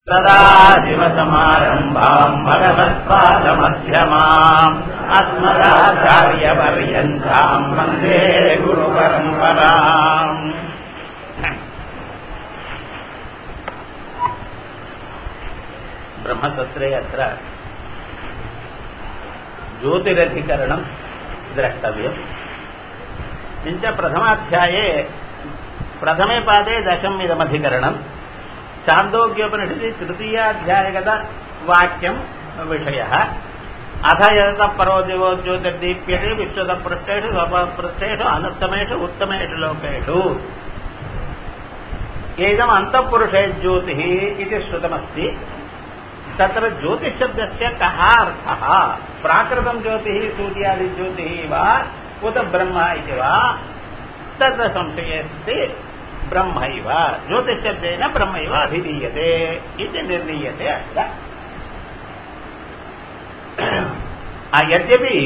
सदाशिवसमारम्भाम् भगवत्पादमध्यमाम् अस्मदाचार्यपर्यन्ताम् वन्दे गुरुपरम्पराम् ब्रह्मसत्रे अत्र ज्योतिरधिकरणम् द्रष्टव्यम् किञ्च प्रथमाध्याये प्रथमे पादे दशमिदमधिकरणम् छान्दोग्योपनिषदि तृतीयाध्यायगत वाक्यम् विषयः अथ यतः परो दिवो ज्योतिर्दीप्यते विश्वतपृष्ठेषु स्वपृष्ठेषु अनुत्तमेषु उत्तमेषु लोकेषु एदम् अन्तःपुरुषे ज्योतिः इति श्रुतमस्ति तत्र ज्योतिषशब्दस्य कः अर्थः प्राकृतं ज्योतिः सूर्यादिज्योतिः वा उत ब्रह्म इति वा तत्र संशयेऽस्ति ब्रह्मैव ज्योतिषशब्देन ब्रह्मैव अभिधीयते इति निर्णीयते अत्र यद्यपि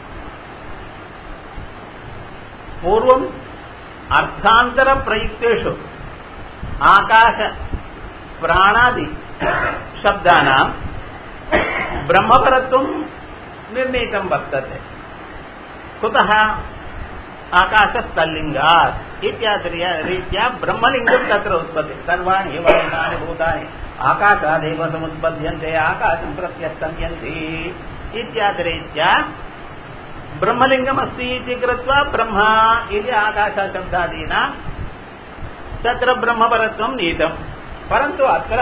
पूर्वम् अर्थान्तरप्रयुक्तेषु आकाश प्राणादि शब्दानाम् ब्रह्मपरत्वम् निर्णीतं वर्तते कुतः आकाशस्तल्लिङ्गात् इत्यादि रीत्या ब्रह्मलिङ्गं तत्र उत्पत्ति सर्वाणि वर्णानि भूतानि आकाशादेव समुत्पद्यन्ते आकाशं प्रत्यस्तन्यन्ति इत्यादि रीत्या ब्रह्मलिङ्गमस्ति इति कृत्वा ब्रह्म इति आकाशशब्दादीना तत्र ब्रह्मपरत्वं नीतं परन्तु अत्र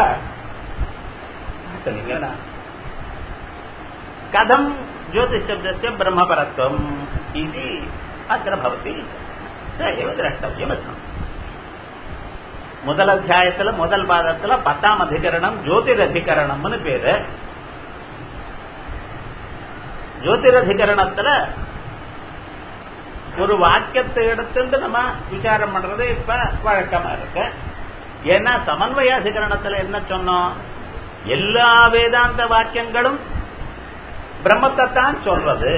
कथं ज्योतिषशब्दस्य ब्रह्मपरत्वम् इति अत्र भवति स एव द्रष्टव्यमस्ति முதல் அத்தியாயத்துல முதல் பாதத்துல பத்தாம் அதிகரணம் ஜோதிரதிகரணம்னு பேரு ஜோதிரதிகரணத்துல ஒரு வாக்கியத்தை எடுத்துட்டு நம்ம விசாரம் பண்றது இப்ப வழக்கமா இருக்கு ஏன்னா சமன்வய அதிகரணத்துல என்ன சொன்னோம் எல்லா வேதாந்த வாக்கியங்களும் பிரம்மத்தை தான் சொல்றது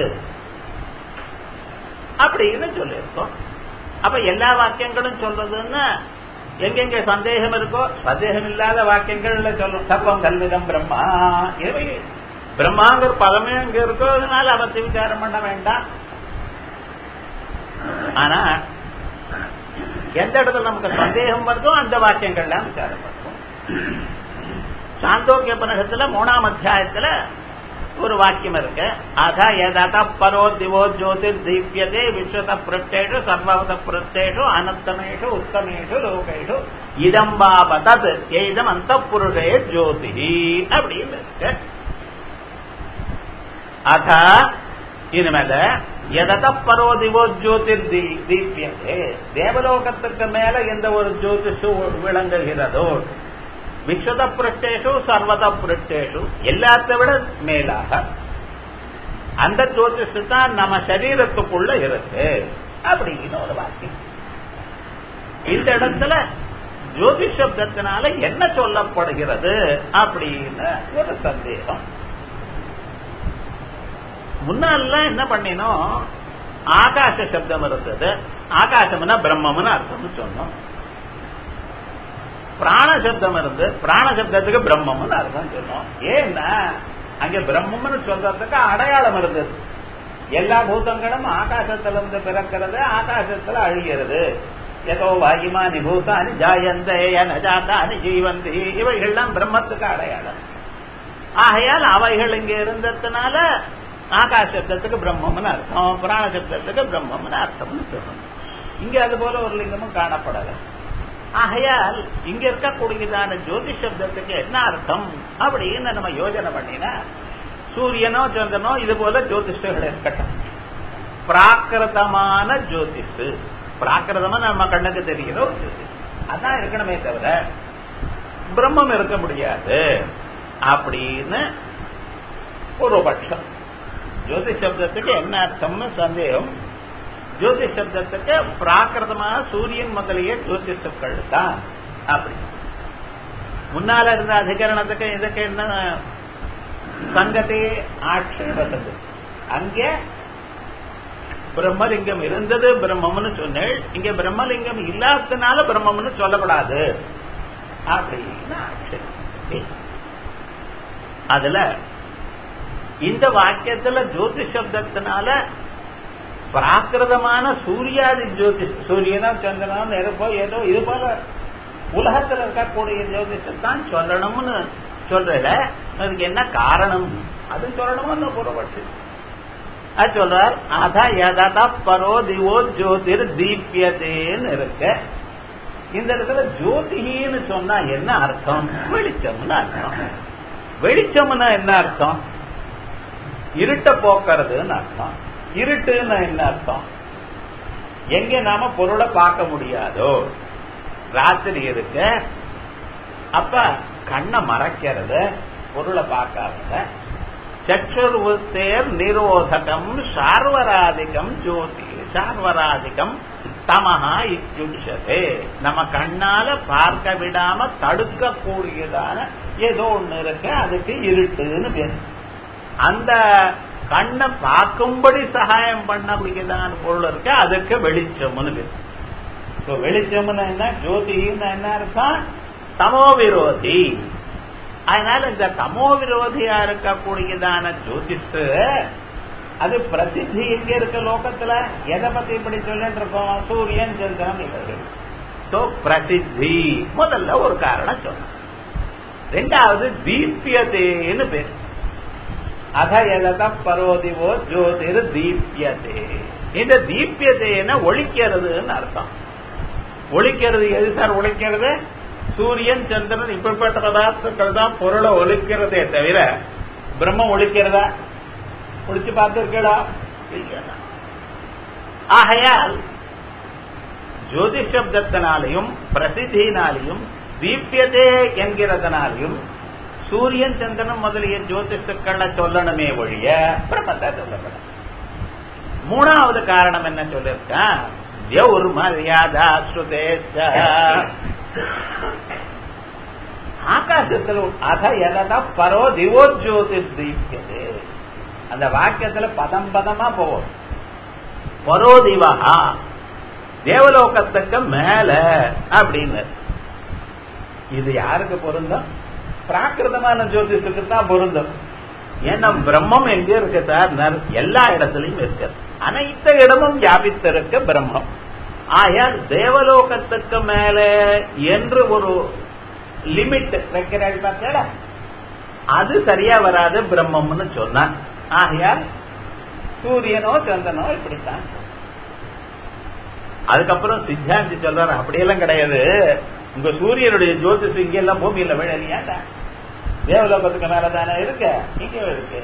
அப்படின்னு சொல்லியிருக்கோம் அப்ப எல்லா வாக்கியங்களும் சொல்றதுன்னா எங்கெங்க சந்தேகம் இருக்கோ சந்தேகம் இல்லாத வாக்கியங்கள்ல சொல்லும் சர்வம் கல்விதம் பிரம்மா பிரம்மாங்கிற பதமே அங்க இருக்கோ அதனால அவத்தை விசாரம் பண்ண வேண்டாம் ஆனா எந்த இடத்துல நமக்கு சந்தேகம் வருதோ அந்த வாக்கியங்கள்லாம் விசாரம் பண்ணுவோம் சாந்தோக்கியபனகத்துல மூணாம் அத்தியாயத்துல ஒரு வாக்கியம் இருக்கு அத எதத பரோ திவோ ஜோதிர் தீபியதே விஸ்வத புரட்டேஷு சர்வவத புரட்டேஷு அனந்தமேஷு உத்தமேஷு லோகேஷு இதம் பாவதத் ஏதம் அந்த புருஷே ஜோதி அப்படின்னு இருக்கு அத இனிமேல எதத பரோ திவோ ஜோதிர் தீபியதே தேவலோகத்துக்கு மேல எந்த ஒரு ஜோதிஷு விளங்குகிறதோ விஸ்வத புரட்டேஷு சர்வத புரட்டேஷு எல்லாத்த விட மேலாக அந்த ஜோதிஷு தான் நம்ம சரீரத்துக்குள்ள இருக்கு அப்படின்னு ஒரு வாக்கியம் இந்த இடத்துல ஜோதிஷ் சப்தத்தினால என்ன சொல்லப்படுகிறது அப்படின்னு ஒரு சந்தேகம் முன்னால என்ன பண்ணினோம் ஆகாச சப்தம் இருந்தது ஆகாசம்னா பிரம்மம்னு அர்த்தம்னு சொன்னோம் பிராண சப்தம் இருந்து பிராண சப்தத்துக்கு பிரம்மம்னு அர்த்தம் சொன்னோம் ஏன்னா அங்க பிரம்மம்னு சொல்றதுக்கு அடையாளம் இருந்தது எல்லா பூதங்களும் ஆகாசத்திலிருந்து பிறக்கிறது ஆகாசத்துல அழிகிறது ஏதோ வாயுமா நிபூதானி ஜாயந்தேயன ஜாத்தானி ஜீவந்தி இவைகள்லாம் பிரம்மத்துக்கு அடையாளம் ஆகையால் அவைகள் இங்க இருந்ததுனால ஆகாசத்துக்கு பிரம்மம்னு அர்த்தம் பிராண சப்தத்துக்கு பிரம்மம்னு அர்த்தம்னு சொல்லணும் இங்க அது போல ஒரு லிங்கமும் காணப்படலை ஆகையால் இங்க இருக்கக்கூடியதான ஜோதி சப்தத்துக்கு என்ன அர்த்தம் அப்படின்னு நம்ம யோஜனை பண்ணினா சூரியனோ சந்திரனோ இது போல ஜோதிஷர்கள் இருக்கட்டும் பிராகிருதமான ஜோதிஷு பிராகிருதமா நம்ம கண்ணுக்கு தெரிகிற ஒரு ஜோதிஷ் அதான் இருக்கணுமே தவிர பிரம்மம் இருக்க முடியாது அப்படின்னு ஒரு பட்சம் ஜோதிஷ் சப்தத்துக்கு என்ன அர்த்தம்னு சந்தேகம் ஜோதிஷ் சப்தத்துக்கு பிராகிருதமாக சூரியன் முதலிய ஜோதிஷங்கள் தான் அப்படி முன்னால இருந்த அதிகரணத்துக்கு இதுக்கு என்ன சங்கத்தை ஆட்சேபத்தது அங்கே பிரம்மலிங்கம் இருந்தது பிரம்மம்னு சொன்னேள் இங்க பிரம்மலிங்கம் இல்லாததுனால பிரம்மம்னு சொல்லப்படாது அப்படின்னு ஆட்சேபம் இருக்கு அதுல இந்த வாக்கியத்துல ஜோதி சப்தத்தினால பிராகிருதமான சூர்யாதி ஜோதிஷ் சூரியனோ சந்திரனோ நெருப்போ ஏதோ இது போல உலகத்துல இருக்கக்கூடிய ஜோதிஷத்தான் சொல்லணும்னு சொல்றல அதுக்கு என்ன காரணம் அது சொல்லணும்னு பூர்வபட்சி அது சொல்றார் அத யதா பரோ திவோ ஜோதிர் தீபியதேன்னு இருக்கு இந்த இடத்துல ஜோதிகின்னு சொன்னா என்ன அர்த்தம் வெளிச்சம்னு அர்த்தம் வெளிச்சம்னா என்ன அர்த்தம் இருட்ட போக்குறதுன்னு அர்த்தம் இருட்டுன்னு என்ன அர்த்தம் எங்க நாம பொருளை பார்க்க முடியாதோ ராத்திரி இருக்கு அப்ப கண்ணை மறைக்கிறது பொருளை பார்க்காத சற்றுருவத்தேர் நிரோதகம் சார்வராதிகம் ஜோதி சார்வராதிகம் தமஹா இத்தியுஷதே நம்ம கண்ணால பார்க்க விடாம தடுக்க கூடியதான ஏதோ ஒண்ணு இருக்கு அதுக்கு இருட்டுன்னு பேரு அந்த கண்ணை பார்க்கும்படி சகாயம் பண்ணக்கூடியதான பொருள் இருக்கு அதுக்கு வெளிச்சம்னு பேரு வெளிச்சம்னு என்ன ஜோதின்னு என்ன அர்த்தம் தமோ விரோதி அதனால இந்த தமோ விரோதியா இருக்கக்கூடியதான ஜோதிஷு அது பிரசித்தி எங்க இருக்கு லோகத்துல எதை பத்தி இப்படி சொல்லிட்டு இருக்கோம் சூரியன் சந்திரன் இவர்கள் சோ பிரசித்தி முதல்ல ஒரு காரணம் சொன்ன ரெண்டாவது தீபியதேன்னு பேர் அத எதத பரோதிவோ ஜோதிர் தீபியதே இந்த தீபியதேன ஒழிக்கிறதுன்னு அர்த்தம் ஒழிக்கிறது எது சார் ஒழிக்கிறது சூரியன் சந்திரன் இப்படிப்பட்ட பதார்த்தங்கள் தான் பொருளை ஒழிக்கிறதே தவிர பிரம்மம் ஒழிக்கிறதா ஒழிச்சு பார்த்திருக்கா ஆகையால் ஜோதிஷப்தத்தினாலையும் பிரசித்தினாலையும் தீபியதே என்கிறதுனாலையும் சூரியன் சந்திரன் முதலிய ஜோதிஷக்களை சொல்லணுமே ஒழிய பிரம்மத்தை சொல்லப்பட மூணாவது காரணம் என்ன சொல்லிருக்கேன் ஒரு மரியாதா ஸ்ருதேச்ச ஆகாசத்தில் அத எதா பரோ திவோ ஜோதிஷ் தீபியதே அந்த வாக்கியத்துல பதம் பதமா போவோம் பரோதிவா தேவலோகத்துக்கு மேல அப்படின்னு இது யாருக்கு பொருந்தும் பிராகிருதமான ஜோதிஷத்துக்கு தான் பொருந்தும் ஏன்னா பிரம்மம் எங்க இருக்கு சார் எல்லா இடத்துலயும் இருக்கு அனைத்து இடமும் வியாபித்திருக்க பிரம்மம் ஆயால் தேவலோகத்துக்கு மேல என்று ஒரு லிமிட் வைக்கிறாள் பார்த்தா அது சரியா வராது பிரம்மம்னு சொன்னான் ஆகையால் சூரியனோ சந்திரனோ இப்படித்தான் அதுக்கப்புறம் சித்தாந்தி சொல்றாரு அப்படியெல்லாம் கிடையாது உங்க சூரியனுடைய ஜோதிஷம் இங்க எல்லாம் பூமியில விழலையா தேவலோகத்துக்கு மேலதானே இருக்க இங்க இருக்கு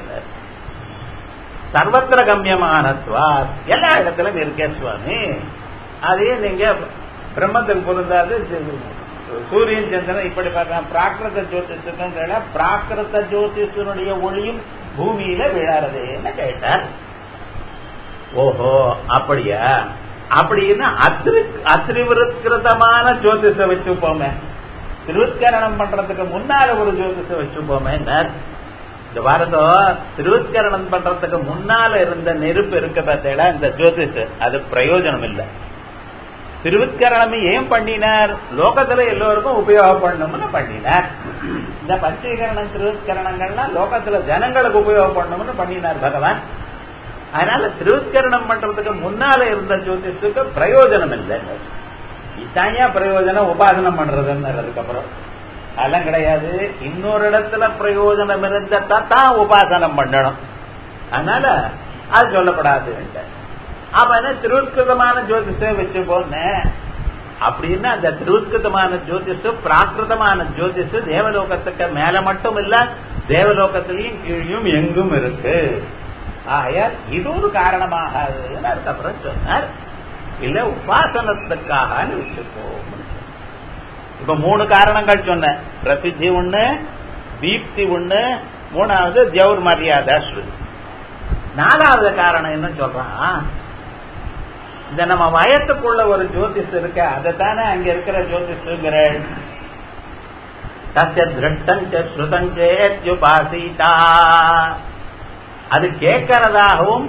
சர்வத்திர கம்யமானத்வா எல்லா இடத்திலும் இருக்கே சுவாமி அதே நீங்க பிரம்மத்துக்கு பொருந்தாது சூரியன் சந்திரன் இப்படி பார்க்கலாம் பிராகிருத ஜோதிஷத்துக்கு பிராகிருத ஜோதிஷனுடைய ஒளியும் பூமியில விழாறதேன்னு கேட்டார் ஓஹோ அப்படியா அப்படின்னு அத்திரி அத்திரிவிருத்கிருதமான ஜோதிஷ வச்சுப்போமே திருவுத்கரணம் பண்றதுக்கு முன்னால ஒரு ஜோதிஷ வச்சுப்போமே இந்த பாரதம் திருவுத்கரணம் பண்றதுக்கு முன்னால இருந்த நெருப்பு இருக்க பார்த்தேடா இந்த ஜோதிஷ அது பிரயோஜனம் இல்லை திருவுத்கரணம் ஏன் பண்ணினார் லோகத்துல எல்லோருக்கும் உபயோகப்படணும்னு பண்ணினார் இந்த பஞ்சீகரணம் திருவுத்கரணங்கள்லாம் லோகத்துல ஜனங்களுக்கு உபயோகப்படணும்னு பண்ணினார் பகவான் அதனால திருவுத்கரணம் பண்றதுக்கு முன்னால இருந்த ஜோதிஷத்துக்கு பிரயோஜனம் இல்லை இதாயா பிரயோஜனம் உபாசனம் பண்றதுன்னு அதுக்கப்புறம் அதெல்லாம் கிடையாது இன்னொரு இடத்துல பிரயோஜனம் இருந்தா தான் உபாசனம் பண்ணணும் அதனால அது சொல்லப்படாது அப்ப என்ன திருவுத்கிருதமான ஜோதிஷ வச்சு போனேன் அப்படின்னா அந்த திருவுத்கிருதமான ஜோதிஷு பிராகிருதமான ஜோதிஷு தேவலோகத்துக்கு மேல மட்டும் இல்ல தேவலோகத்திலையும் கீழியும் எங்கும் இருக்கு ஆகையால் இது ஒரு காரணமாகாதுன்னு அதுக்கப்புறம் சொன்னார் இல்ல உபாசனத்துக்காக வச்சுப்போம் இப்ப மூணு காரணங்கள் சொன்ன பிரசித்தி ஒண்ணு தீப்தி ஒண்ணு மூணாவது ஜவுர் மரியாதை நாலாவது காரணம் என்ன சொல்றான் இந்த நம்ம வயத்துக்குள்ள ஒரு ஜோதிஷ் இருக்க அதை தானே அங்க இருக்கிற ஜோதிஷுங்கிற தசிய திருஷ்டஞ்ச ஸ்ருதஞ்சேத்யுபாசிதா அது கேட்கறதாகவும்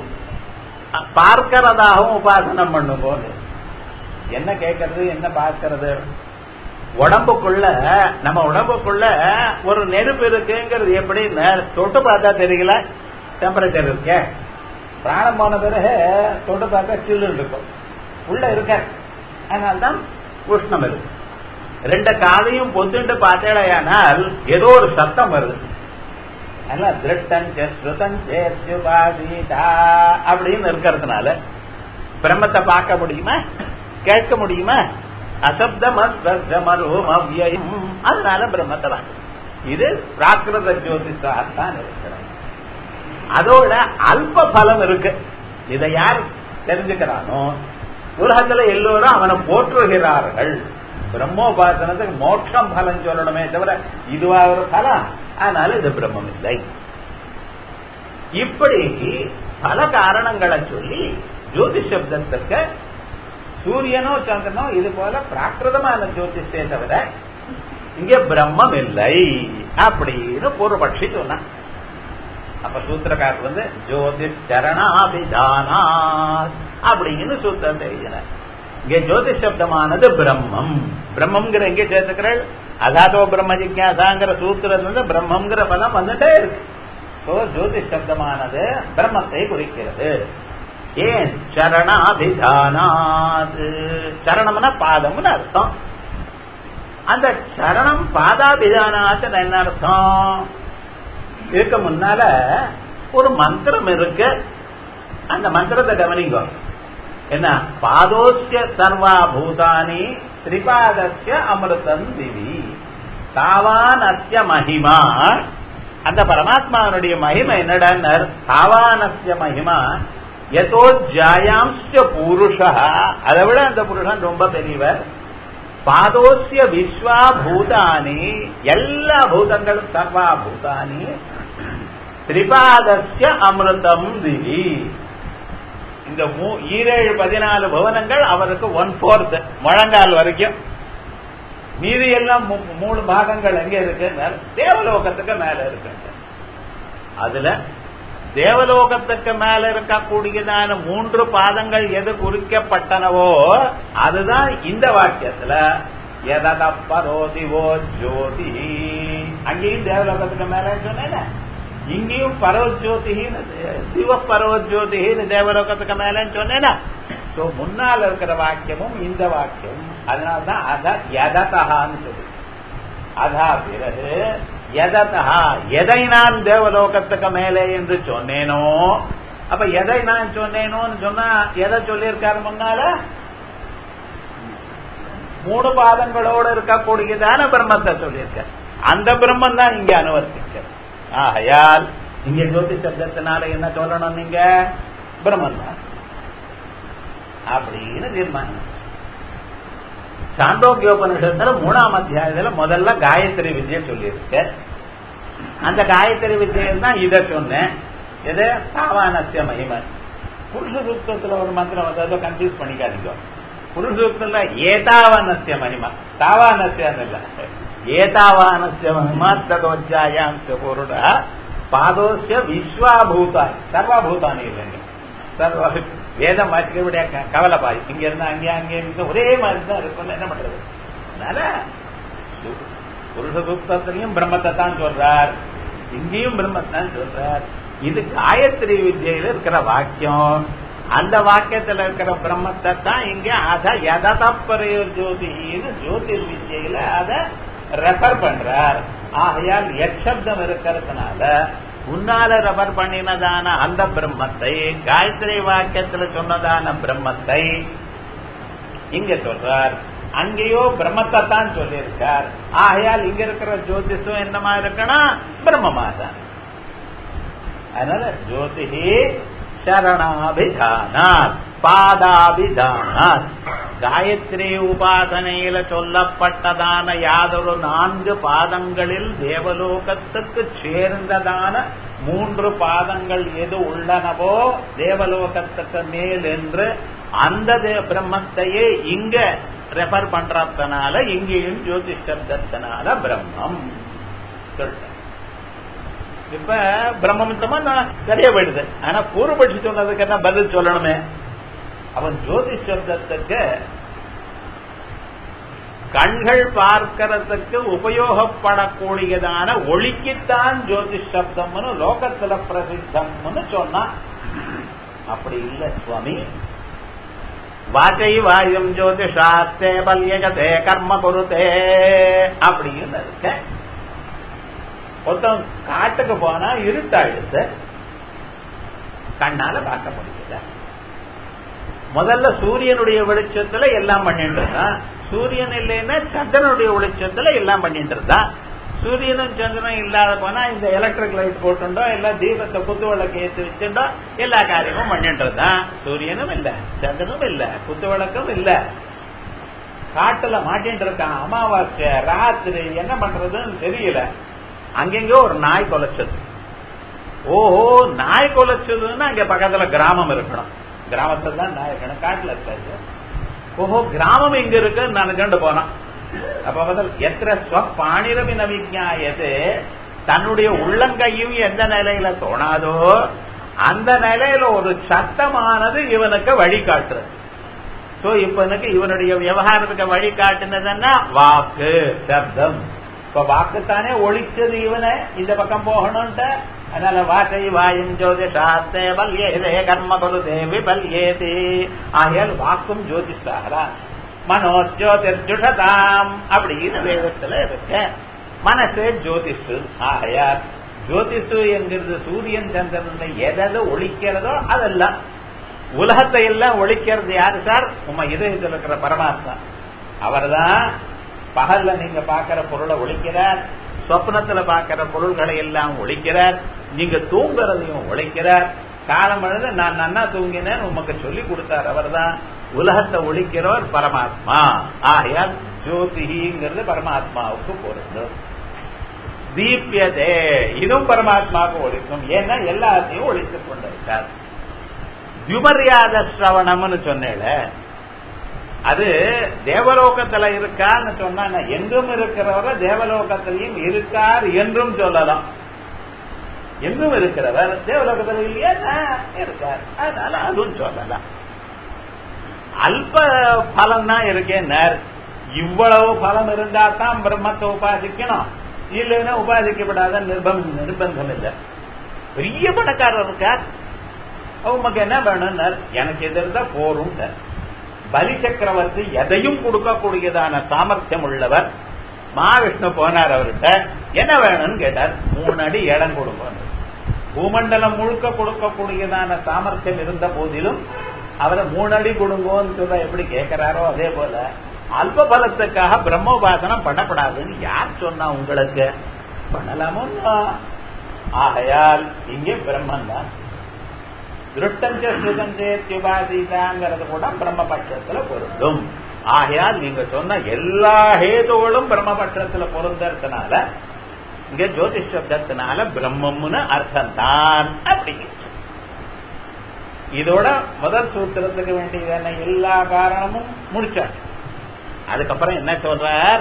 பார்க்கிறதாகவும் உபாசனம் பண்ணும் போது என்ன கேட்கறது என்ன பார்க்கறது உடம்புக்குள்ள நம்ம உடம்புக்குள்ள ஒரு நெருப்பு இருக்குங்கிறது எப்படி தொட்டு பார்த்தா தெரியல டெம்பரேச்சர் இருக்க பிராணம் போன பிறகு தொட்டு பார்த்தா சில்லு இருக்கும் உள்ள இருக்க அதனால்தான் உஷ்ணம் இருக்கு ரெண்டு காதையும் பொத்துண்டு பார்த்தேடையானால் ஏதோ ஒரு சத்தம் வருது அதெல்லாம் திருட்டன் ஸ்ருதன் அப்படின்னு இருக்கிறதுனால பிரம்மத்தை பார்க்க முடியுமா கேட்க முடியுமா அசப்தம் அவ்வியம் அதனால பிரம்மத்தை வாங்க இது பிராகிருத ஜோதிஷாத்தான் இருக்கிறது அதோட அல்ப பலம் இருக்கு இதை யார் தெரிஞ்சுக்கிறானோ உலகத்துல எல்லோரும் அவனை போற்றுகிறார்கள் பிரம்மோபாசனத்துக்கு மோட்சம் பலம் சொல்லணுமே தவிர இதுவா ஒரு பலம் அதனால இது பிரம்மம் இல்லை இப்படி பல காரணங்களை சொல்லி ஜோதிஷ் சப்தத்துக்கு சூரியனோ சந்திரனோ இது போல பிராகிருதமான ஜோதிஷே தவிர இங்க பிரம்மம் இல்லை அப்படின்னு பூர்வபட்சி சொன்னான் அப்ப சூத்திரக்காரர் வந்து ஜோதிஷ் சரணாபிதானா அப்படின்னு சூத்திரம் தெரிகிறார் இங்க ஜோதிஷ் சப்தமானது பிரம்மம் பிரம்மம்ங்கிற எங்க சேர்த்துக்கிறாள் அதாதோ பிரம்ம ஜிக்யாசாங்கிற சூத்திரம் வந்து பிரம்மங்கிற பதம் வந்துட்டே இருக்கு சோ ஜோதிஷ் சப்தமானது பிரம்மத்தை குறிக்கிறது ஏன் சரணாபிதானாத் சரணம்னா பாதம்னு அர்த்தம் அந்த சரணம் பாதாபிதானாத் என்ன அர்த்தம் இருக்க முன்னால ஒரு மந்திரம் இருக்கு அந்த மந்திரத்தை கவனிங்க என்ன பாதோஸ்ய சர்வா பூதானி திரிபாதஸ்ய அமிர்தம் திவி தாவான் அத்திய மகிமா அந்த பரமாத்மாவனுடைய மகிமை என்னடான்னர் தாவானஸ்ய மகிமா எதோ ஜாயாம்ச புருஷா அதை விட அந்த புருஷன் ரொம்ப பெரியவர் பாதோசிய விஸ்வா பூதானி எல்லா பூதங்களும் சர்வா பூதானி திரிபாதஸ்ய அமிர்தம் திவி இந்த ஈரேழு பதினாலு பவனங்கள் அவருக்கு ஒன் போர்த் முழங்கால் வரைக்கும் மீதி எல்லாம் மூணு பாகங்கள் எங்க இருக்கு தேவலோகத்துக்கு மேல இருக்கு அதுல தேவலோகத்துக்கு மேல இருக்கக்கூடியதான மூன்று பாதங்கள் எது குறிக்கப்பட்டனவோ அதுதான் இந்த வாக்கியத்துல எதப்பரோதிவோ ஜோதி அங்கேயும் தேவலோகத்துக்கு மேல சொன்னேன் இங்கேயும் பரவஜோதின்னு சிவ பரவஜோதின்னு தேவலோகத்துக்கு மேலன்னு சொன்னேன்னா சோ முன்னால் இருக்கிற வாக்கியமும் இந்த வாக்கியம் அதனால்தான் அத எதத்தகான்னு சொல்லு அதா பிறகு எதத்தகா எதை நான் தேவலோகத்துக்கு மேலே என்று சொன்னேனோ அப்ப எதை நான் சொன்னேனோன்னு சொன்னா எதை சொல்லியிருக்காரு முன்னால மூணு பாதங்களோடு இருக்கக்கூடியதான பிரம்மத்தை சொல்லியிருக்காரு அந்த பிரம்மம் தான் இங்க அனுவர்த்திக்கிறது ஆகையால் இங்க ஜோதி சப்தத்தினால என்ன சொல்லணும் நீங்க பிரம்மன் தான் அப்படின்னு தீர்மானம் சாந்தோக்கியோபனிஷத்துல மூணாம் அத்தியாயத்துல முதல்ல காயத்ரி வித்யை சொல்லியிருக்கு அந்த காயத்ரி வித்தியில் தான் இதை சொன்னேன் எது தாவானசிய மகிமை புருஷ சூக்தத்துல ஒரு மந்திரம் வந்து கன்ஃபியூஸ் பண்ணிக்காதீங்க புருஷ சூக்தத்துல ஏதாவானசிய மகிமா தாவானசியம் இல்ல ஏதாவானசிய மகிமா ததோஜாயாம் பொருட பாதோசிய விஸ்வாபூதானி சர்வபூதானி இல்லைங்க சர்வ வேதம் வாசிக்கக்கூடிய கவலைப்பாய் இங்க இருந்து அங்கே அங்கே இருந்து ஒரே மாதிரி தான் இருக்கும் என்ன பண்றது அதனால புருஷ சூக்தத்திலையும் பிரம்மத்தை தான் சொல்றார் இங்கேயும் பிரம்மத்தான் சொல்றார் இது காயத்ரி வித்யில இருக்கிற வாக்கியம் அந்த வாக்கியத்துல இருக்கிற பிரம்மத்தை தான் இங்க அத யததப்பரையோ ஜோதின்னு ஜோதிர் வித்யில அத ரெஃபர் பண்றார் ஆகையால் எச்சப்தம் இருக்கிறதுனால உன்னால ரெஃபர் பண்ணினதான அந்த பிரம்மத்தை காயத்ரி வாக்கியத்துல சொன்னதான பிரம்மத்தை இங்க சொல்றார் அங்கேயோ பிரம்மத்தை தான் சொல்லியிருக்கார் ஆகையால் இங்க இருக்கிற ஜோதிஷம் என்னமா இருக்கணும் பிரம்மமா தான் அதனால ஜோதிஹி சரணாபிதானாத் பாதாபிதானாத் காயத்ரி உபாசனையில சொல்லப்பட்டதான யாதொரு நான்கு பாதங்களில் தேவலோகத்துக்கு சேர்ந்ததான மூன்று பாதங்கள் எது உள்ளனவோ தேவலோகத்துக்கு மேல் என்று அந்த பிரம்மத்தையே இங்க ரெஃபர் பண்றதுனால இங்கேயும் ஜோதிஷ் சப்தத்தினால பிரம்மம் சொல்றேன் இப்ப பிரம்மமித்தமா நான் சரியா போயிடுது ஆனா பூர்வபட்சி சொன்னதுக்கு என்ன பதில் சொல்லணுமே அவன் ஜோதிஷ் சப்தத்துக்கு கண்கள் பார்க்கறதுக்கு உபயோகப்படக்கூடியதான ஒளிக்குத்தான் ஜோதிஷ் சப்தம்னு லோகத்துல பிரசித்தம்னு சொன்னா அப்படி இல்லை சுவாமி வாச்சை வாயும் ஜோதிஷாஸ்தே பல்யகதே கர்ம குருதே அப்படின்னு இருக்க மொத்தம் காட்டுக்கு போனா இருட்டாயிடுது கண்ணால பார்க்க முடியல முதல்ல சூரியனுடைய வெளிச்சத்துல எல்லாம் பண்ணிட்டு இருந்தான் சூரியன் இல்லைன்னா சந்திரனுடைய வெளிச்சத்துல எல்லாம் பண்ணிட்டு இருந்தான் சூரியனும் சந்திரனும் இல்லாத போனா இந்த எலக்ட்ரிக் லைட் போட்டுண்டோ இல்ல தீபத்தை குத்து விளக்கு ஏற்றி வச்சுட்டோ எல்லா காரியமும் பண்ணிட்டு இருந்தான் சூரியனும் இல்ல சந்திரனும் இல்ல குத்து விளக்கும் இல்ல காட்டுல மாட்டின்னு இருக்கான் அமாவாசை ராத்திரி என்ன பண்றதுன்னு தெரியல அங்கெங்கோ ஒரு நாய் கொலைச்சது ஓஹோ நாய் கொலைச்சதுன்னா அங்க பக்கத்துல கிராமம் இருக்கணும் கிராமத்துல தான் நாய் இருக்கணும் காட்டுல இருக்காது ஓஹோ கிராமம் எங்க இருக்குன்னு நான் கண்டு போனான் அப்ப முதல் எத்திர ஸ்வப்பாணிரவி நவிஜாயது தன்னுடைய உள்ளங்கையும் எந்த நிலையில தோணாதோ அந்த நிலையில ஒரு சத்தமானது இவனுக்கு வழிகாட்டுறது சோ இப்ப எனக்கு இவனுடைய விவகாரத்துக்கு வழிகாட்டுனதுன்னா வாக்கு சப்தம் இப்ப வாக்குத்தானே ஒழிச்சது இவனை இந்த பக்கம் போகணும்ட்டு அதனால வாக்கை வாயும் ஜோதிஷாத்தே பல்யேதே கர்ம குருதே விபல்யேதி ஆகையால் வாக்கும் ஜோதிஷாரா மனோஜோதிர்ஜுஷதாம் அப்படின்னு வேதத்துல இருக்க மனசே ஜோதிஷு ஆகையால் ஜோதிஷு என்கிறது சூரியன் சந்திரன் எதை ஒழிக்கிறதோ அதெல்லாம் உலகத்தை எல்லாம் ஒழிக்கிறது யாரு சார் உங்க இதயத்தில் இருக்கிற பரமாத்மா அவர்தான் பகல்ல நீங்க பாக்கிற பொருளை ஒழிக்கிறார் சொப்னத்துல பாக்கிற பொருள்களை எல்லாம் ஒழிக்கிறார் நீங்க தூங்குறதையும் ஒழிக்கிறார் காலம் எழுத நான் நன்னா தூங்கினேன் உமக்கு சொல்லி கொடுத்தார் அவர் தான் உலகத்தை ஒழிக்கிறவர் பரமாத்மா ஆகையால் ஜோதிங்கிறது பரமாத்மாவுக்கு பொருந்தும் தீபியதே இதுவும் பரமாத்மாவுக்கு ஒழிக்கும் ஏன்னா எல்லாத்தையும் ஒழித்துக் கொண்டிருக்கார் துமரியாத சிரவணம்னு சொன்னேன் அது தேவலோகத்துல இருக்கான்னு சொன்னா எங்கும் இருக்கிறவர தேவலோகத்திலையும் இருக்கார் என்றும் சொல்லலாம் எங்கும் இருக்கிறவர் தேவலோகத்தில் இல்லையா இருக்கார் அதனால அதுவும் சொல்லலாம் அல்ப பலம் தான் இருக்கேன் இவ்வளவு பலம் இருந்தா தான் பிரம்மத்தை உபாசிக்கணும் இல்லைன்னா உபாசிக்கப்படாத நிர்பந்தம் நிர்பந்தம் இல்லை பெரிய பணக்காரர் இருக்கார் உமக்கு என்ன வேணும் எனக்கு எதிர்த்தா போரும் பலி சக்கரவர்த்தி எதையும் கொடுக்கக்கூடியதான சாமர்த்தியம் உள்ளவர் மகாவிஷ்ணு போனார் அவர்கிட்ட என்ன வேணும்னு கேட்டார் மூணு அடி இடம் கொடுங்க பூமண்டலம் முழுக்க கொடுக்கக்கூடியதான சாமர்த்தியம் இருந்த போதிலும் அவரை மூணு அடி கொடுங்கோன்னு சொல்ல எப்படி கேட்கிறாரோ அதே போல அல்ப பலத்துக்காக பிரம்மோபாசனம் பண்ணப்படாதுன்னு யார் சொன்னா உங்களுக்கு பண்ணலாமோ ஆகையால் இங்கே பிரம்மன் தான் திருட்டஞ்ச சுகஞ்சேத்யுபாசிதாங்கிறது கூட பிரம்மபட்சத்துல பொருந்தும் ஆகையால் நீங்க சொன்ன எல்லா ஹேதுகளும் பிரம்மபட்சத்துல பொருந்தறதுனால இங்க ஜோதிஷ் சப்தத்தினால பிரம்மம்னு அர்த்தம் தான் அப்படிங்க இதோட முதல் சூத்திரத்துக்கு வேண்டியதான எல்லா காரணமும் முடிச்சாச்சு அதுக்கப்புறம் என்ன சொல்றார்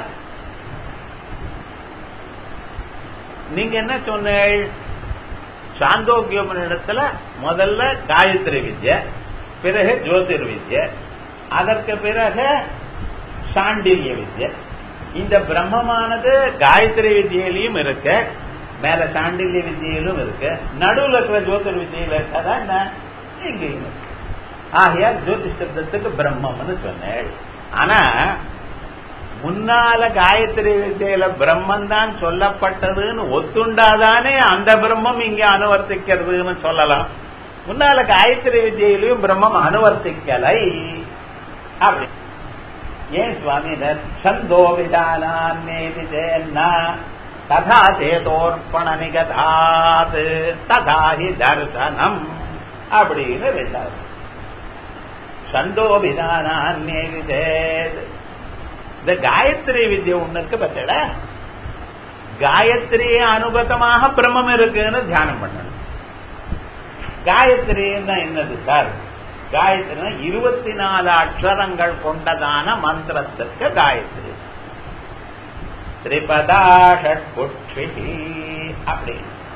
நீங்க என்ன சொன்னீள் சாந்தோக்கியமனிடத்துல முதல்ல காயத்ரி வித்ய பிறகு ஜோதிர் வித்ய அதற்கு பிறகு சாண்டில்ய வித்ய இந்த பிரம்மமானது காயத்ரி வித்தியிலையும் இருக்கு மேல சாண்டில்ய வித்தியிலும் இருக்கு நடுவில் இருக்கிற ஜோதிர் வித்தியில இருக்காதா என்ன இங்கேயும் இருக்கு ஆகையால் ஜோதிஷ் சப்தத்துக்கு பிரம்மம்னு சொன்னேன் ஆனா முன்னால காயத்ரி வித்தியில பிரம்மன் தான் சொல்லப்பட்டதுன்னு ஒத்துண்டாதானே அந்த பிரம்மம் இங்க அனுவர்த்திக்கிறதுன்னு சொல்லலாம் முன்னால காயத்ரி வித்தியிலையும் பிரம்மம் அனுவர்த்திக்கலை அப்படி ஏன் சுவாமி சந்தோ விதானா ததா சேதோர்ப்பண நிகதாத் ததா ஹி தர்சனம் அப்படின்னு ரெண்டாவது சந்தோ விதானே விதேத் இந்த காயத்ரி வித்யா ஒண்ணு இருக்கு பத்தட காயத்ரி அனுகதமாக பிரம்மம் இருக்குன்னு தியானம் பண்ணணும் காயத்ரின்னா என்னது சார் காயத்ரி இருபத்தி நாலு அக்ஷரங்கள் கொண்டதான மந்திரத்திற்கு காயத்ரி திரிபதா ஷட்புட்சி அப்படி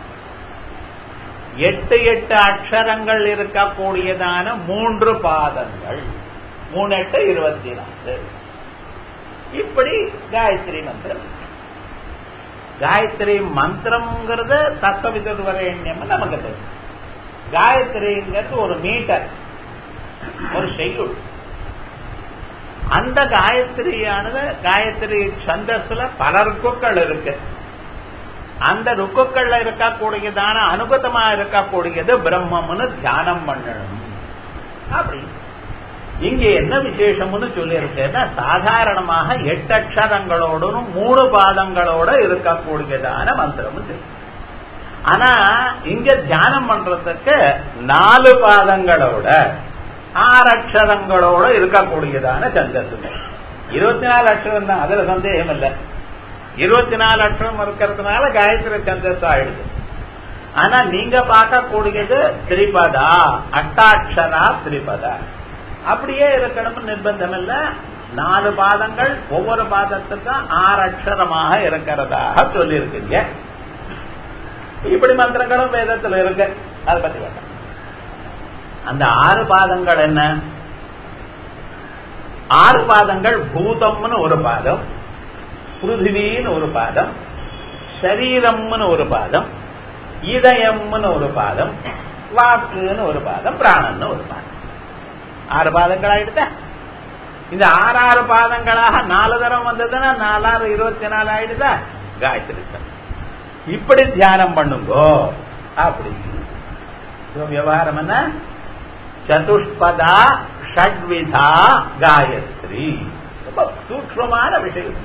எட்டு எட்டு அக்ஷரங்கள் இருக்கக்கூடியதான மூன்று பாதங்கள் மூணு எட்டு இருபத்தி நாலு இப்படி காயத்ரி மந்திரம் காயத்ரி மந்திரம்ங்கிறது தத்துவ வரேண்யம் நமக்கு தெரியும் காயத்ரிங்கிறது ஒரு மீட்டர் ஒரு ஷெட்யூல் அந்த காயத்ரியானது காயத்ரி சந்தஸ்ல பல ருக்குக்கள் இருக்கு அந்த ருக்குக்கள்ல இருக்கக்கூடியதான அனுகதமா இருக்கக்கூடியது பிரம்மம்னு தியானம் பண்ணணும் அப்படி இங்க என்ன விசேஷம்னு சொல்லியிருக்கேன்னா சாதாரணமாக எட்டு அக்ஷரங்களோடும் மூணு பாதங்களோட இருக்கக்கூடியதான மந்திரம் தெரியும் ஆனா இங்க தியானம் பண்றதுக்கு நாலு பாதங்களோட ஆறு அக்ஷரங்களோட இருக்கக்கூடியதான சந்தத்துங்க இருபத்தி நாலு அக்ஷரம் தான் அதுல சந்தேகம் இல்லை இருபத்தி நாலு அக்ஷரம் இருக்கிறதுனால காயத்ரி சந்தஸ் ஆயிடுது ஆனா நீங்க பார்க்கக்கூடியது திரிபதா அட்டாட்சரா திரிபதா அப்படியே இருக்கணும்னு நிர்பந்தம் இல்ல நாலு பாதங்கள் ஒவ்வொரு பாதத்துக்கும் ஆறு அக்ஷரமாக இருக்கிறதாக சொல்லியிருக்கீங்க இப்படி மந்திரங்களும் வேதத்துல இருக்கு அதை பத்தி வேண்டாம் அந்த ஆறு பாதங்கள் என்ன ஆறு பாதங்கள் பூதம்னு ஒரு பாதம் பிருத்திவின்னு ஒரு பாதம் சரீரம்னு ஒரு பாதம் இதயம்னு ஒரு பாதம் வாக்குன்னு ஒரு பாதம் பிராணன்னு ஒரு பாதம் ஆறு பாதங்கள் ஆயிடுதா இந்த ஆறாறு பாதங்களாக நாலு தரம் வந்ததுன்னா நாலாறு இருபத்தி நாலு ஆயிடுதா காயத்ரி இப்படி தியானம் பண்ணுங்கோ அப்படி விவகாரம் என்ன சதுஷ்பதா ஷட்விதா காயத்ரி ரொம்ப சூக்மமான விஷயம்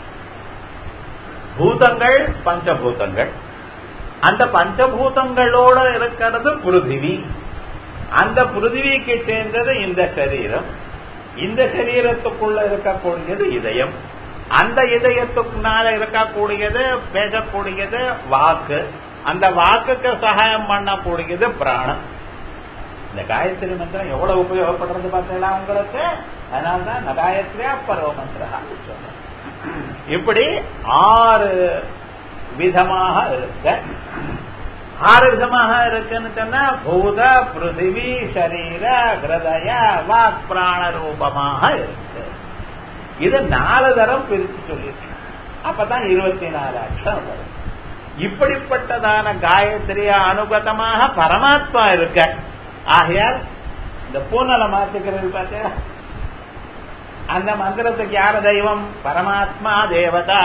பூதங்கள் பஞ்சபூதங்கள் அந்த பஞ்சபூதங்களோட இருக்கிறது பிருத்திவி அந்த பிருத்திவிக்கு சேர்ந்தது இந்த சரீரம் இந்த சரீரத்துக்குள்ள இருக்கக்கூடியது இதயம் அந்த இதயத்துக்குனால இருக்கக்கூடியது பேசக்கூடியது வாக்கு அந்த வாக்குக்கு சகாயம் பண்ணக்கூடியது பிராணம் இந்த காயத்ரி மந்திரம் எவ்வளவு உபயோகப்படுறது பார்த்தீங்களா உங்களுக்கு அதனால்தான் நகாயத்ரியா பருவ மந்திரம் சொல்றேன் இப்படி ஆறு விதமாக இருக்க ஆறு விதமாக இருக்குன்னு சொன்னா பூத பிருத்திவி சரீர ஹிருதய வாக் பிராண ரூபமாக இருக்கு இது நாலு தரம் பிரித்து சொல்லியிருக்கு அப்பதான் இருபத்தி நாலு அக்ஷரம் வரும் இப்படிப்பட்டதான காயத்ரியா அனுகதமாக பரமாத்மா இருக்க ஆகையால் இந்த பூனலை மாத்துக்கிறது பார்த்தீங்களா அந்த மந்திரத்துக்கு யார தெய்வம் பரமாத்மா தேவதா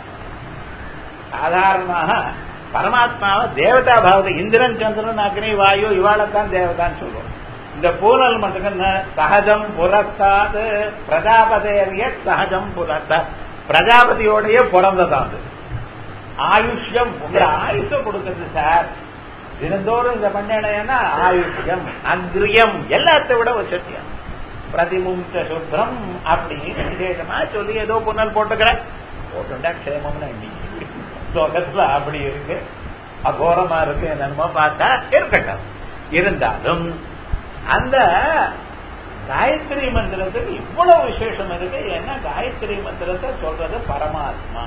சாதாரணமாக பரமாத்மாவை தேவதா பாவத்தை இந்திரன் சந்திரன் அக்னி வாயு இவாளைத்தான் தேவதான்னு சொல்லுவோம் இந்த பூனல் மட்டும் சகஜம் புறத்தாது பிரஜாபதேரிய சகஜம் புறத்த பிரஜாபதியோடைய பிறந்ததான் அது ஆயுஷ்யம் உங்க ஆயுஷ கொடுக்குறது சார் தினந்தோறும் இந்த பண்ணேன்னா ஆயுஷ்யம் அக்ரியம் எல்லாத்தை விட ஒரு சத்தியம் பிரதிமும்ச சுப்ரம் அப்படின்னு விசேஷமா சொல்லி ஏதோ புனல் போட்டுக்கிறேன் போட்டுண்டா க்ஷேமம்னு இன்னைக்கு லோகத்துல அப்படி இருக்கு அகோரமா இருக்கு என்னமோ பார்த்தா இருக்கட்டும் இருந்தாலும் அந்த காயத்ரி மந்திரத்துக்கு இவ்வளவு விசேஷம் இருக்கு ஏன்னா காயத்ரி மந்திரத்தை சொல்றது பரமாத்மா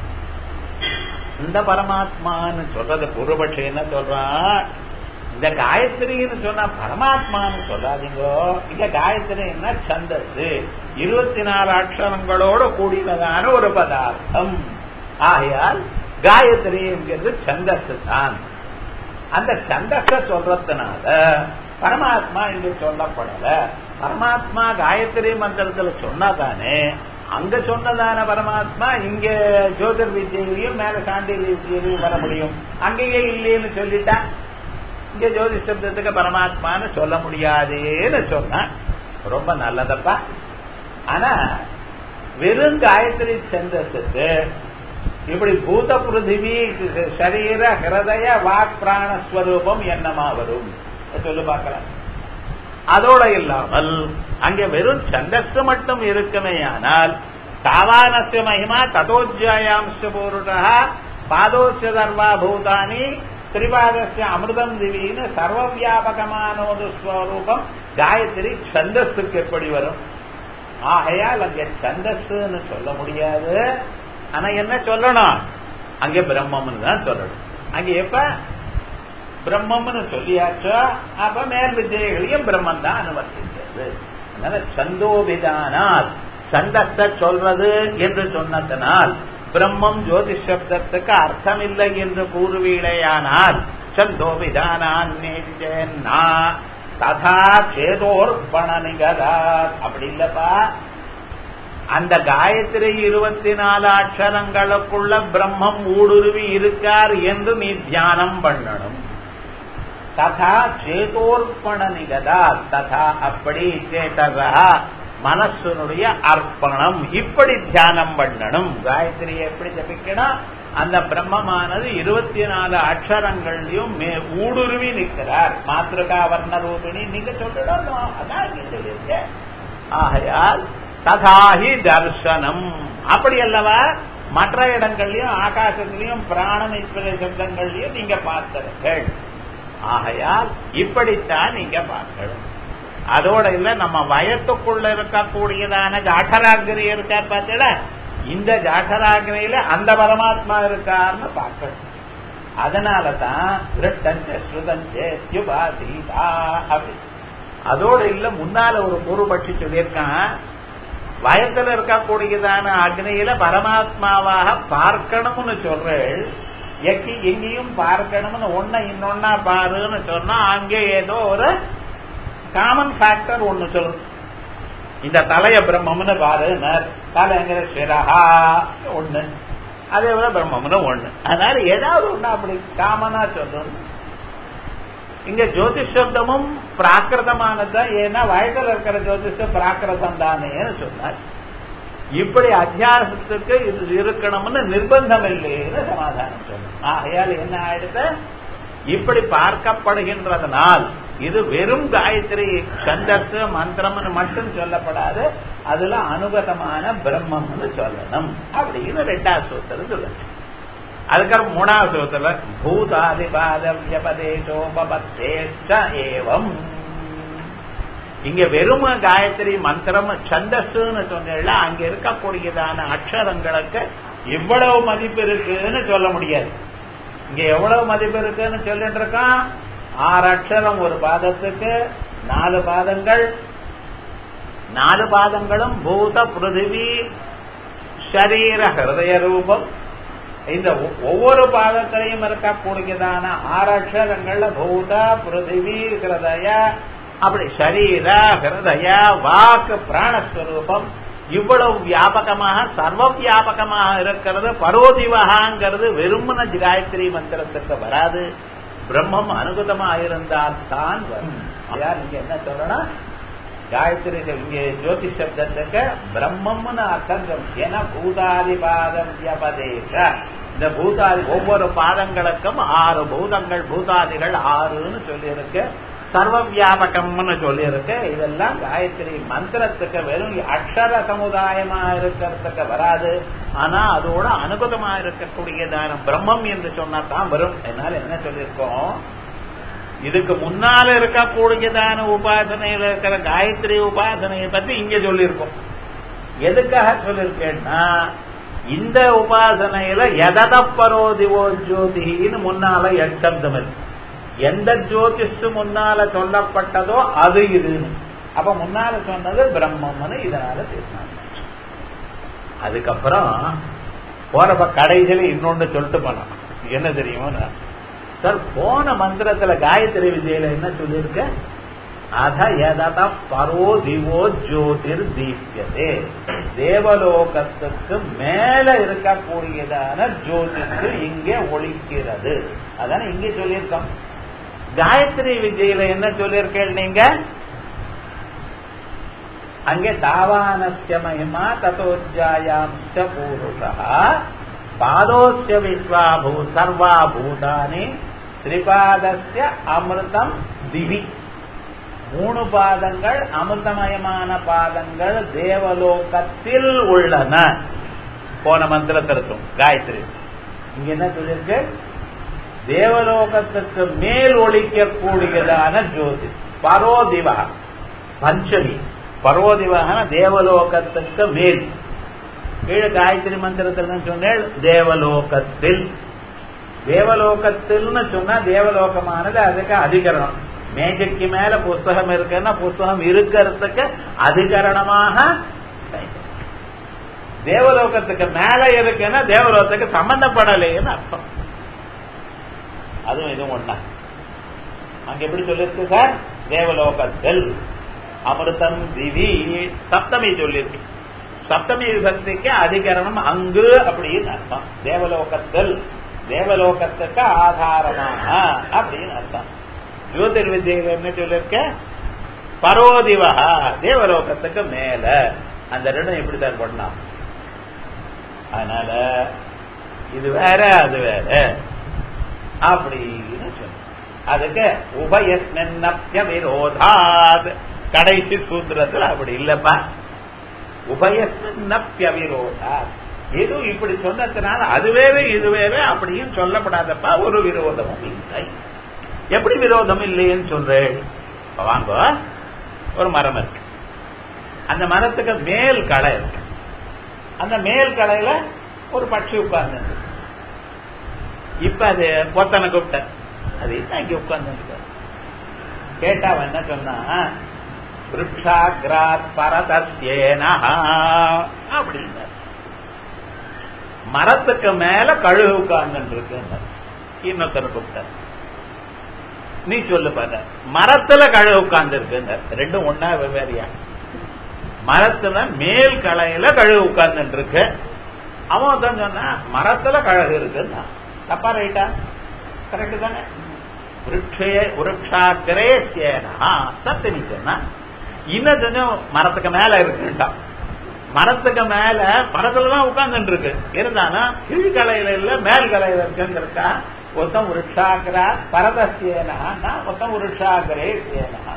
இந்த பரமாத்மான்னு சொல்றது பூர்வபட்ச என்ன சொல்றான் இந்த காயத்ரின்னு சொன்னா பரமாத்மான்னு சொல்லாதீங்கோ இங்க காயத்ரி என்ன சந்தஸ் இருபத்தி நாலு அக்ஷரங்களோட கூடினதான ஒரு பதார்த்தம் ஆகையால் காயத்ரி என்கிறது சந்தஸ் தான் அந்த சந்தஸ சொல்றதுனால பரமாத்மா இங்கு சொல்லப்படல பரமாத்மா காயத்ரி மந்திரத்துல சொன்னாதானே அங்க சொன்னதான பரமாத்மா இங்க ஜோதிர் வித்தியிலையும் மேல சாண்டில் வித்தியிலையும் வர முடியும் அங்கேயே இல்லைன்னு சொல்லிட்டா இங்க ஜோதி சப்தத்துக்கு பரமாத்மான்னு சொல்ல முடியாதேன்னு சொன்ன ரொம்ப நல்லதப்பா ஆனா வெறும் காயத்ரி சந்தத்துக்கு இப்படி பூத பிருத்திவி சரீர ஹிருதய வாக் பிராணஸ்வரூபம் என்னமா வரும் சொல்லு பார்க்கலாம் அதோட இல்லாமல் அங்க வெறும் சந்தஸ் மட்டும் இருக்குமே ஆனால் தாவானஸ்ய மகிமா ததோஜயாம்ச பூருடா பாதோச்ச சர்வா பூதானி திரிபாதஸ்ய அமிர்தம் திவின்னு சர்வ வியாபகமானோது ஸ்வரூபம் காயத்ரி சந்தஸுக்கு எப்படி வரும் ஆகையால் அங்க சந்தஸ்ன்னு சொல்ல முடியாது ஆனா என்ன சொல்லணும் அங்க பிரம்மம்னு தான் சொல்லணும் அங்க எப்ப பிரம்மம்னு சொல்லியாச்சோ அப்ப மேல் வித்தியைகளையும் பிரம்மன் தான் அனுவர்த்திக்கிறது அதனால சந்தோபிதானால் சந்தத்தை சொல்றது என்று சொன்னதனால் பிரம்மம் ஜோதிஷ் சப்தத்துக்கு அர்த்தமில்லை என்று கூறுவீழையானால் சந்தோ விதானா ததா சேதோர்பண நிகதாத் அப்படி இல்லப்பா அந்த காயத்ரி இருபத்தி நாலு அக்ஷரங்களுக்குள்ள பிரம்மம் ஊடுருவி இருக்கார் என்று நீ தியானம் பண்ணணும் ததா சேதோர்ப்பண நிகதா ததா அப்படி சேததா மனசுனுடைய அர்ப்பணம் இப்படி தியானம் பண்ணணும் காயத்ரி எப்படி ஜபிக்கணும் அந்த பிரம்மமானது இருபத்தி நாலு அக்ஷரங்கள்லயும் ஊடுருவி நிற்கிறார் மாத்திருக்கா வர்ண ரூபிணி நீங்க சொல்லணும் அதான் நீங்க சொல்லியிருக்க ஆகையால் ததாஹி தர்சனம் அப்படி அல்லவா மற்ற இடங்கள்லயும் ஆகாசத்திலையும் பிராணம் இஸ்வர சப்தங்கள்லயும் நீங்க பார்த்தீர்கள் ஆகையால் இப்படித்தான் நீங்க பார்க்கணும் அதோட இல்ல நம்ம வயத்துக்குள்ள இருக்கக்கூடியதான ஜாட்டராகிரி இருக்கார் பார்த்தீங்களா இந்த ஜாட்டராகிரியில அந்த பரமாத்மா இருக்கார்னு பார்க்கணும் அதனாலதான் திருட்டஞ்ச ஸ்ருதஞ்ச யுபாதீதா அப்படி அதோட இல்ல முன்னால ஒரு பொருபட்சி சொல்லியிருக்கான் வயத்துல இருக்கக்கூடியதான அக்னியில பரமாத்மாவாக பார்க்கணும்னு சொல்றேன் எக்கி எங்கேயும் பார்க்கணும்னு ஒன்ன இன்னொன்னா பாருன்னு சொன்னா அங்கே ஏதோ ஒரு காமன் ஃபேக்டர் ஒண்ணு சொல்லும் இந்த தலைய பிரம்மம்னு பாரு தலைங்கிற சிரஹா ஒண்ணு அதே போல பிரம்மம்னு ஒண்ணு அதனால ஏதாவது ஒண்ணு அப்படி காமனா சொல்லணும் இங்க ஜோதிஷ் சப்தமும் பிராகிருதமானதுதான் ஏன்னா வயதில் இருக்கிற ஜோதிஷம் பிராகிருதம் தானேன்னு சொன்னார் இப்படி அத்தியாசத்துக்கு இது இருக்கணும்னு நிர்பந்தம் இல்லைன்னு சமாதானம் சொன்னார் ஆகையால் என்ன ஆயிடுது இப்படி பார்க்கப்படுகின்றதனால் இது வெறும் காயத்ரி சந்தஸ் மந்திரம்னு மட்டும் சொல்லப்படாது அதுல அனுகதமான பிரம்மம்னு சொல்லணும் அப்படின்னு ரெண்டாவது சூத்திரம் சொல்லணும் அதுக்கப்புறம் மூணாவது சூத்திர பூதாதிபாத வியபதேசோபத்தேஷ்ட ஏவம் இங்க வெறும் காயத்ரி மந்திரம் சந்தஸ்ன்னு சொன்னா அங்க இருக்கக்கூடியதான அக்ஷரங்களுக்கு இவ்வளவு மதிப்பு இருக்குன்னு சொல்ல முடியாது இங்க எவ்வளவு மதிப்பு இருக்குன்னு சொல்லிட்டு இருக்கான் ஆறு அக்ஷரம் ஒரு பாதத்துக்கு நாலு பாதங்கள் நாலு பாதங்களும் பூத பிருத்திவி ஷரீர ஹிருதய ரூபம் இந்த ஒவ்வொரு பாதத்திலையும் இருக்கக்கூடியதான ஆறு அக்ஷரங்கள்ல பூத பிருத்திவி ஹிருதய அப்படி ஷரீர ஹிருதய வாக்கு பிராணஸ்வரூபம் இவ்வளவு வியாபகமாக சர்வ வியாபகமாக இருக்கிறது பரோதிவகாங்கிறது வெறுமன காயத்ரி மந்திரத்துக்கு வராது பிரம்மம் அனுகதமா இருந்தால் தான் வரும் நீங்க என்ன சொல்லணும் காயத்ரி இங்க ஜோதி சப்தத்துக்கு பிரம்மம்னு அர்த்தம் ஏன்னா பூதாதி பாதம் வியபதேச இந்த பூதாதி ஒவ்வொரு பாதங்களுக்கும் ஆறு பூதங்கள் பூதாதிகள் ஆறுன்னு சொல்லியிருக்கு சர்வ வியாபகம்னு சொல்லியிருக்கு இதெல்லாம் காயத்ரி மந்திரத்துக்கு வெறும் அக்ஷர சமுதாயமா இருக்கிறதுக்கு வராது ஆனா அதோட அனுகதமா இருக்கக்கூடியதான பிரம்மம் என்று சொன்னா தான் வரும் என்னால என்ன சொல்லியிருக்கோம் இதுக்கு முன்னால இருக்கக்கூடியதான உபாசனையில இருக்கிற காயத்ரி உபாசனையை பத்தி இங்க சொல்லியிருக்கோம் எதுக்காக சொல்லியிருக்கேன்னா இந்த உபாசனையில எததப்பரோதிவோ ஜோதின்னு முன்னால எச்சப்தம் இருக்கு எந்த ஜோதிஷு முன்னால சொல்லப்பட்டதோ அது இதுன்னு அப்ப முன்னால சொன்னது பிரம்மம்னு இதனால பேசினாங்க அதுக்கப்புறம் போறப்ப கடைசியில இன்னொன்னு சொல்லிட்டு போனோம் என்ன தெரியுமா சார் போன மந்திரத்துல காயத்ரி விஜயில என்ன சொல்லியிருக்க அத எதத பரோ திவோ ஜோதிர் தீபியதே தேவலோகத்துக்கு மேல இருக்கக்கூடியதான ஜோதிஷு இங்கே ஒழிக்கிறது அதான இங்கே சொல்லியிருக்கோம் காயத்ரி விஜயில என்ன சொல்லியிருக்கேன் நீங்க அங்கே தாவானஸ்ய மகிமா ததோஜாயாம்ச பூருஷா பாதோஸ்ய விஸ்வாபூ சர்வா பூதானி திரிபாதஸ்ய அமிர்தம் திவி மூணு பாதங்கள் அமிர்தமயமான பாதங்கள் தேவலோகத்தில் உள்ளன போன மந்திரத்திற்கும் காயத்ரி இங்க என்ன சொல்லியிருக்கு தேவலோகத்துக்கு மேல் ஒழிக்கக்கூடியதான ஜோதி பரோதிவா பஞ்சமி பரோதிவகன தேவலோகத்துக்கு மேல் கீழே காயத்ரி மந்திரத்தில் சொன்னேன் தேவலோகத்தில் தேவலோகத்தில்னு சொன்னா தேவலோகமானது அதுக்கு அதிகரணம் மேஜைக்கு மேல புஸ்தகம் இருக்குன்னா புஸ்தகம் இருக்கிறதுக்கு அதிகரணமாக தேவலோகத்துக்கு மேல இருக்குன்னா தேவலோகத்துக்கு சம்பந்தப்படலைன்னு அர்த்தம் அதுவும் இதுவும் ஒண்ணா அங்க எப்படி சொல்லிருக்கு சார் தேவலோகத்தில் அமிர்தம் திவி சப்தமி சொல்லியிருக்கு சப்தமி விபக்திக்கு அதிகரணம் அங்கு அப்படின்னு அர்த்தம் தேவலோகத்தில் தேவலோகத்துக்கு ஆதாரமான அப்படின்னு அர்த்தம் ஜோதிர்வித்யில என்ன சொல்லிருக்க பரோதிவா தேவலோகத்துக்கு மேல அந்த ரெண்டும் எப்படி தான் பண்ணலாம் அதனால இது வேற அது வேற அப்படின்னு சொல்ல அதுக்கு உபயஸ்மின்னப்ய விரோதாத் கடைசி சூத்திரத்தில் அப்படி இல்லப்பா உபயஸ்மின்னப்ய விரோதாத் எது இப்படி சொன்னதுனால அது வேறு இது வேறு அப்படின்னு சொல்லப்படாதப்பா ஒரு விரோதமும் இல்லை எப்படி விரோதம் இல்லைன்னு சொல்றேன் வாங்க ஒரு மரம் இருக்கு அந்த மரத்துக்கு மேல் களை இருக்கு அந்த மேல் கலையில ஒரு பட்சி உட்கார்ந்து இப்ப அது பொத்தனை கூப்பிட்ட அது என்ன இங்க உட்கார்ந்து கேட்டா அவன் என்ன சொன்னா விருட்சாகிராத் பரதஸ்யேனா அப்படின்னா மரத்துக்கு மேல கழுகு உட்கார்ந்து இருக்கு இன்னொருத்தர் கூப்பிட்டார் நீ சொல்லு பாரு மரத்துல கழுகு உட்கார்ந்து இருக்கு ரெண்டும் ஒன்னா வெவ்வேறியா மரத்துல மேல் கலையில கழுகு உட்கார்ந்து இருக்கு அவன் தான் சொன்னா மரத்துல கழகு இருக்குன்னா தப்பா ரைட்டா கரெக்ட் தானே விருட்சே விருட்சாகரே சேனா சத்து நீ சொன்னா இன்னும் கொஞ்சம் மரத்துக்கு மேல இருக்குட்டான் மரத்துக்கு மேல மரத்துலதான் உட்கார்ந்து இருக்கு இருந்தாலும் கீழ்கலையில இல்ல மேல் கலையில இருக்குங்கிறக்கா ஒருத்தன் விருட்சாகரா பரதசேனா ஒருத்தன் விருட்சாகரே சேனா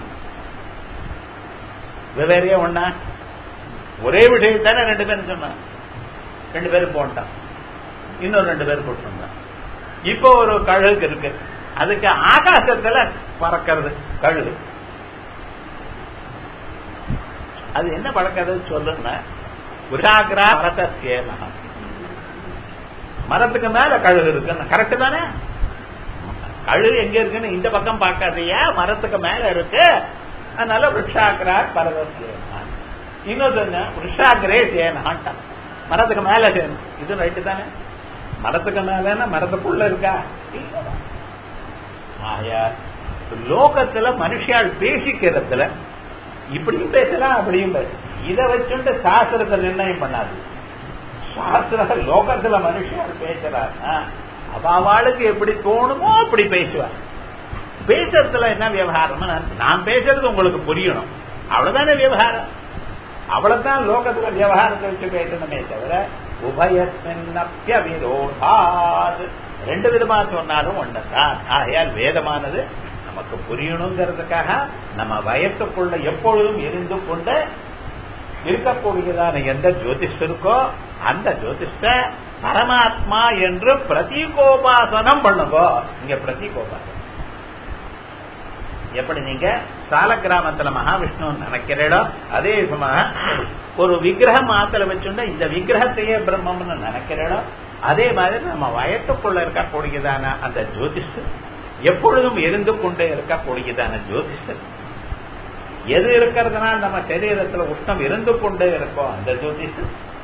வெவ்வேறையே ஒண்ணா ஒரே விஷயத்தானே ரெண்டு பேரும் சொன்னான் ரெண்டு பேரும் போட்டான் இன்னொரு ரெண்டு பேரும் போட்டிருந்தான் இப்போ ஒரு கழுகு இருக்கு அதுக்கு ஆகாசத்துல பறக்கிறது கழுகு அது என்ன பறக்கிறது சொல்லுங்க விராகிரா பரதசேனா மரத்துக்கு மேல கழுகு இருக்கு கரெக்ட் தானே கழுகு எங்க இருக்குன்னு இந்த பக்கம் பார்க்காதையா மரத்துக்கு மேல இருக்கு அதனால விருஷாகிரா பரதசேனா இன்னொரு விருஷாகிரே சேனான்ட்டான் மரத்துக்கு மேல சேரும் இது ரைட்டு தானே மரத்துக்கு மேலன்னா மரத்துக்குள்ள இருக்கா ஆயா லோகத்துல மனுஷால் பேசிக்கிறதுல இப்படியும் பேசலாம் அப்படியும் பேசலாம் இதை வச்சுட்டு சாஸ்திரத்தை நிர்ணயம் பண்ணாது சாஸ்திர லோகத்துல மனுஷால் பேசுறாருன்னா அவளுக்கு எப்படி தோணுமோ அப்படி பேசுவார் பேசுறதுல என்ன விவகாரம் நான் பேசுறது உங்களுக்கு புரியணும் அவ்வளவுதானே விவகாரம் அவ்வளவுதான் லோகத்துல விவகாரத்தை வச்சு பேசணுமே தவிர உபயஸ்மின்னப்பிய விரோதாது ரெண்டு விதமா சொன்னாலும் ஒண்ணுதான் ஆகையால் வேதமானது நமக்கு புரியணுங்கிறதுக்காக நம்ம வயசுக்குள்ள எப்பொழுதும் இருந்து கொண்டு இருக்கக்கூடியதான எந்த ஜோதிஷ் இருக்கோ அந்த ஜோதிஷ பரமாத்மா என்று பிரதீகோபாசனம் பண்ணுங்க இங்க பிரதீகோபாசனம் எப்படி நீங்க சால கிராமத்துல மகாவிஷ்ணு நினைக்கிறீடோ அதே சமயம் ஒரு விக்கிரகம் ஆத்துல வச்சுட்டா இந்த விக்கிரகத்தையே பிரம்மம்னு நினைக்கிறீடோ அதே மாதிரி நம்ம வயத்துக்குள்ள இருக்கக்கூடியதான அந்த ஜோதிஷ் எப்பொழுதும் இருந்து கொண்டே இருக்கக்கூடியதான ஜோதிஷ் எது இருக்கிறதுனா நம்ம சரீரத்துல உஷ்ணம் இருந்து கொண்டே இருக்கோம் அந்த ஜோதிஷ்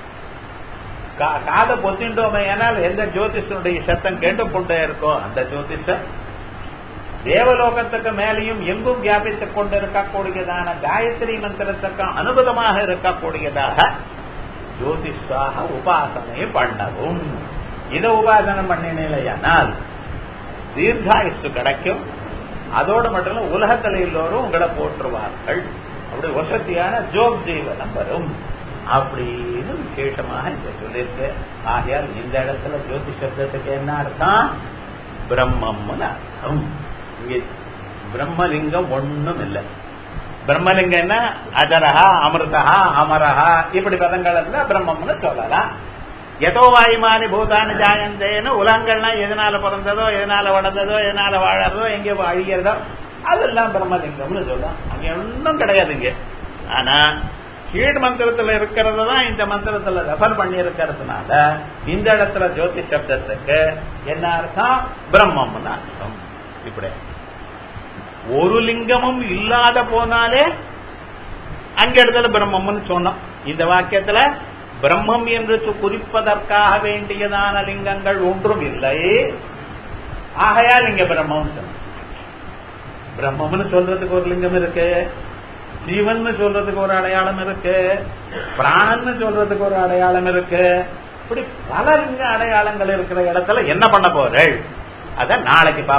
காதை பொத்திண்டோமே ஏனால் எந்த ஜோதிஷனுடைய சத்தம் கேட்டுக்கொண்டே இருக்கோ அந்த ஜோதிஷ தேவலோகத்துக்கு மேலேயும் எங்கும் வியாபித்துக் கொண்டிருக்கக்கூடியதான காயத்ரி மந்திரத்துக்கு அனுபதமாக இருக்கக்கூடியதாக ஜோதிஷாக உபாசனை பண்ணவும் இதை உபாசனம் பண்ணினால் தீர்காயுஷு கிடைக்கும் அதோடு மட்டும் இல்ல உலகத்தில் எல்லோரும் உங்களை போற்றுவார்கள் அப்படி வசதியான ஜோக் ஜீவனம் வரும் அப்படின்னு விசேஷமாக இங்க சொல்லியிருக்கு ஆகையால் இந்த இடத்துல ஜோதி சப்தத்துக்கு என்ன அர்த்தம் பிரம்மம்னு அர்த்தம் இங்க பிரம்மலிங்கம் ஒண்ணும் இல்லை பிரம்மலிங்கம் என்ன அஜரஹா அமிர்தஹா அமரஹா இப்படி பதங்கள் இருந்தா பிரம்மம்னு சொல்லலாம் எதோ வாயுமானி பூதானி ஜாயந்தேன்னு உலகங்கள்லாம் எதனால பிறந்ததோ எதனால வளர்ந்ததோ எதனால வாழறதோ எங்க அழிகிறதோ அதெல்லாம் பிரம்மலிங்கம்னு சொல்லலாம் அங்க ஒன்றும் கிடையாது இங்க ஆனா கீழ் மந்திரத்துல இருக்கிறது தான் இந்த மந்திரத்துல ரெஃபர் பண்ணி இருக்கிறதுனால இந்த இடத்துல ஜோதி சப்தத்துக்கு என்ன அர்த்தம் பிரம்மம்னு அர்த்தம் இப்படி ஒரு லிங்கமும் இல்லாத போனாலே அங்க இடத்துல பிரம்மம்னு சொன்னோம் இந்த வாக்கியத்துல பிரம்மம் என்று குறிப்பதற்காக வேண்டியதான லிங்கங்கள் ஒன்றும் இல்லை ஆகையால் இங்க பிரம்மம் பிரம்மம்னு சொல்றதுக்கு ஒரு லிங்கம் இருக்கு ஜீவன் சொல்றதுக்கு ஒரு அடையாளம் இருக்கு பிராணன்னு சொல்றதுக்கு ஒரு அடையாளம் இருக்கு இப்படி பல லிங்க அடையாளங்கள் இருக்கிற இடத்துல என்ன பண்ண போறேள் அத நாளைக்கு